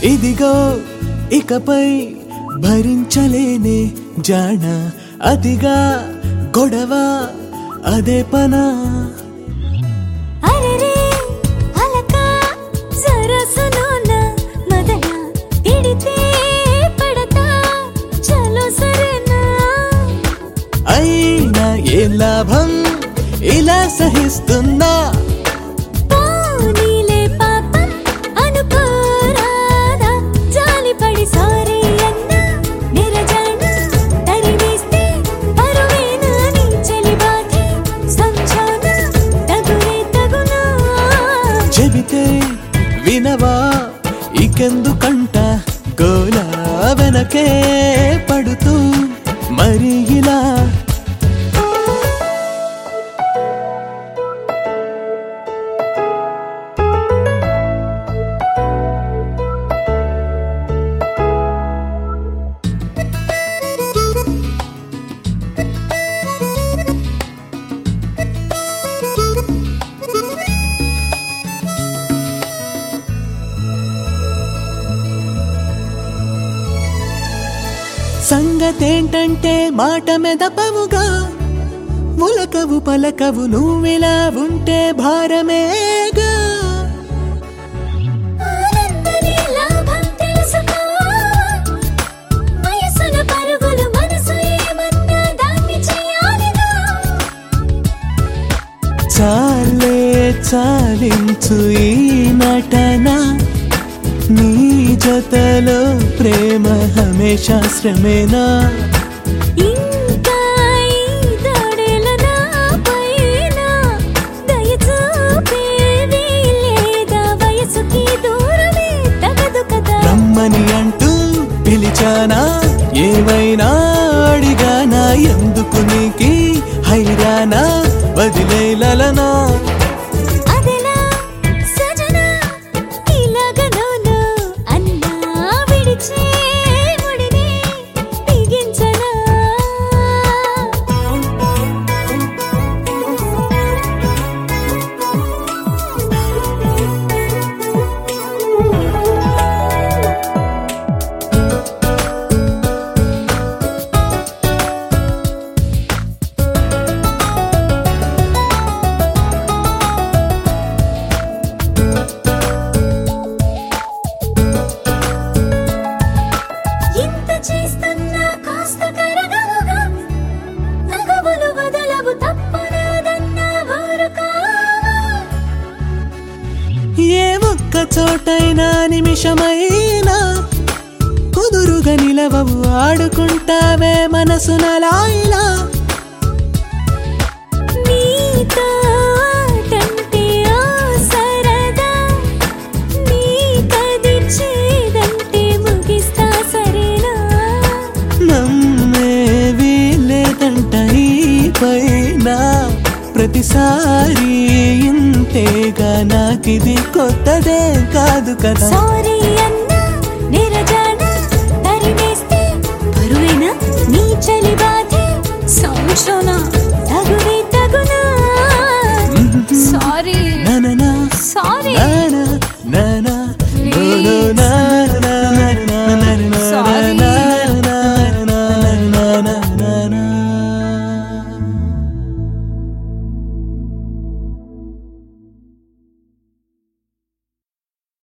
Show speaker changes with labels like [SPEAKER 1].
[SPEAKER 1] ఇదిగో ఇకపై భరించలేనే జాణ అతిగా గొడవ అదే పనా
[SPEAKER 2] అరెరే అలక సరసలోన మదన తిడితే పడతా చలో సరేనా
[SPEAKER 1] అయినా ఏ లాభం ఇలా సహిస్తున్నా
[SPEAKER 2] పోనీలే పాపం అనుకోరాదా జాలిపడి సారీ అన్నా నిరజాన తరివేస్తే పరువేనా నీ చెలిబాకి సంచాన తగునే తగునా
[SPEAKER 1] చెబితే వినవా ఇకెందుకంట గోలా వెనకే పడుతూ మరి ఇలా సంగతేంటంటే మాట మెదపవుగా ఉలకవు పలకవు నువ్విలా ఉంటే భారమేగా
[SPEAKER 2] ఆనందనే లాభం తెలుసుకో వయసున పరుగులు మనసు ఏమన్నా దాన్ని చేయాలిగా
[SPEAKER 1] చాలే చాలించు ఈ నటన నీ జతలో ప్రేమ హమేషా శ్రమేనా
[SPEAKER 2] ఇంకా ఈ దాడేల నా పైన దయ చూపేది లేదా వయసుకి దూరమే తగదు కదా
[SPEAKER 1] రమ్మని అంటూ పిలిచానా ఏమైనా అడిగానా ఎందుకు నీకి హైరానా వదిలేలనా
[SPEAKER 2] అదెలా సజనా ఇలాగనోను అన్నా విడిచే ముడిని బిగించనా ఇంత చేస్తున్నా కాస్త కరగవుగా తగవులు వదలవు తప్పనాదన్నా ఊరుకోవా
[SPEAKER 1] ఏ ఒక్క చోటైనా నిమిషమైనా కుదురుగా నిలవవు ఆడుకుంటావే మనసునలాయిలా
[SPEAKER 2] నీతో ఆటంటే ఆ సరదా నీకది చేదంటే ముగిస్తా సరేనా
[SPEAKER 1] నమ్మేవి లేదంట ఈ పైన ప్రతిసారి ఇంతేగా నాకిది కొత్తదే కాదు కదా
[SPEAKER 2] సారీ అన్నా నిరజాన తరిమేస్తే బరువేనా నీ చలి బాధే సంశోన తగున